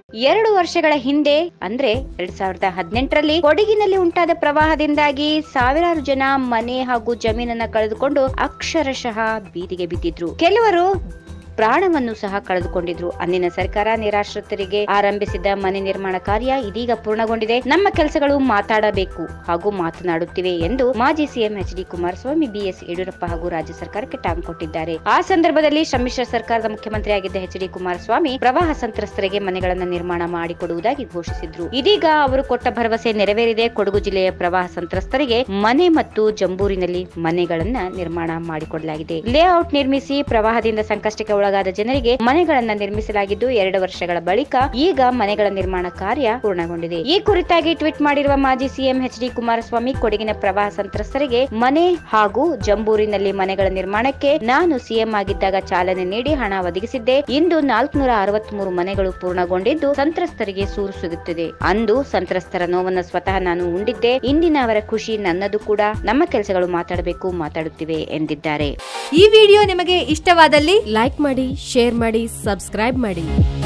ಎರಡು ವರ್ಷಗಳ ಹಿಂದೆ ಅಂದ್ರೆ ಎರಡ್ ಸಾವಿರದ ಹದಿನೆಂಟರಲ್ಲಿ ಕೊಡಗಿನಲ್ಲಿ ಉಂಟಾದ ಪ್ರವಾಹದಿಂದಾಗಿ ಸಾವಿರಾರು ಜನ ಮನೆ ಹಾಗೂ ಜಮೀನನ್ನ ಕಳೆದುಕೊಂಡು ಅಕ್ಷರಶಃ ಬೀದಿಗೆ ಬಿದ್ದಿದ್ರು ಕೆಲವರು ಪ್ರಾಣವನ್ನು ಸಹ ಕಳೆದುಕೊಂಡಿದ್ರು ಅಂದಿನ ಸರ್ಕಾರ ನಿರಾಶ್ರಿತರಿಗೆ ಆರಂಭಿಸಿದ ಮನೆ ನಿರ್ಮಾಣ ಕಾರ್ಯ ಇದೀಗ ಪೂರ್ಣಗೊಂಡಿದೆ ನಮ್ಮ ಕೆಲಸಗಳು ಮಾತಾಡಬೇಕು ಹಾಗೂ ಮಾತನಾಡುತ್ತಿವೆ ಎಂದು ಮಾಜಿ CM H D Kumaraswamy BS Yediyurappa ಹಾಗೂ ರಾಜ್ಯ ಸರ್ಕಾರಕ್ಕೆ ಟಾಂಗ್ ಕೊಟ್ಟಿದ್ದಾರೆ ಆ ಸಂದರ್ಭದಲ್ಲಿ ಸಮ್ಮಿಶ್ರ ಸರ್ಕಾರದ ಮುಖ್ಯಮಂತ್ರಿಯಾಗಿದ್ದ ಎಚ್ ಡಿ ಕುಮಾರಸ್ವಾಮಿ ಪ್ರವಾಹ ಸಂತ್ರಸ್ತರಿಗೆ ಮನೆಗಳನ್ನು ನಿರ್ಮಾಣ ಮಾಡಿಕೊಡುವುದಾಗಿ ಘೋಷಿಸಿದ್ರು ಇದೀಗ ಅವರು ಕೊಟ್ಟ ಭರವಸೆ ನೆರವೇರಿದೆ ಕೊಡಗು ಜಿಲ್ಲೆಯ ಪ್ರವಾಹ ಸಂತ್ರಸ್ತರಿಗೆ ಮನೆ ಮತ್ತು ಜಂಬೂರಿನಲ್ಲಿ ಮನೆಗಳನ್ನ ನಿರ್ಮಾಣ ಮಾಡಿಕೊಡಲಾಗಿದೆ ಲೇಔಟ್ ನಿರ್ಮಿಸಿ ಪ್ರವಾಹದಿಂದ ಸಂಕಷ್ಟಕ್ಕೆ ಒಳಗಾದ ಜನರಿಗೆ ಮನೆಗಳನ್ನ ನಿರ್ಮಿಸಲಾಗಿದ್ದು ಎರಡು ವರ್ಷಗಳ ಬಳಿಕ ಈಗ ಮನೆಗಳ ನಿರ್ಮಾಣ ಕಾರ್ಯ ಪೂರ್ಣಗೊಂಡಿದೆ ಈ ಕುರಿತಾಗಿ ಟ್ವೀಟ್ ಮಾಡಿರುವ ಮಾಜಿ ಸಿಎಂ ಎಚ್ ಡಿ ಕುಮಾರಸ್ವಾಮಿ ಕೊಡಗಿನ ಪ್ರವಾಹ ಸಂತ್ರಸ್ತರಿಗೆ ಮನೆ ಹಾಗೂ ಜಂಬೂರಿನಲ್ಲಿ ಮನೆಗಳ ನಿರ್ಮಾಣಕ್ಕೆ ನಾನು ಸಿಎಂ ಆಗಿದ್ದಾಗ ಚಾಲನೆ ನೀಡಿ ಹಣ ಒದಗಿಸಿದ್ದೆ ಇಂದು ನಾಲ್ಕುನೂರ ಅರವತ್ಮೂರು ಮನೆಗಳು ಪೂರ್ಣಗೊಂಡಿದ್ದು ಸಂತ್ರಸ್ತರಿಗೆ ಸೂರು ಸಿಗುತ್ತಿದೆ ಅಂದು ಸಂತ್ರಸ್ತರ ನೋವನ್ನು ಸ್ವತಃ ನಾನು ಉಂಡಿದ್ದೆ ಇಂದಿನ ಅವರ ಖುಷಿ ನನ್ನದು ಕೂಡ ನಮ್ಮ ಕೆಲಸಗಳು ಮಾತಾಡಬೇಕು ಮಾತಾಡುತ್ತಿವೆ ಎಂದಿದ್ದಾರೆ ಈ ವಿಡಿಯೋ ನಿಮಗೆ ಇಷ್ಟವಾದಲ್ಲಿ ಲೈಕ್ ಮಾಡಿ ಶೇರ್ ಮಾಡಿ ಸಬ್ಸ್ಕ್ರೈಬ್ ಮಾಡಿ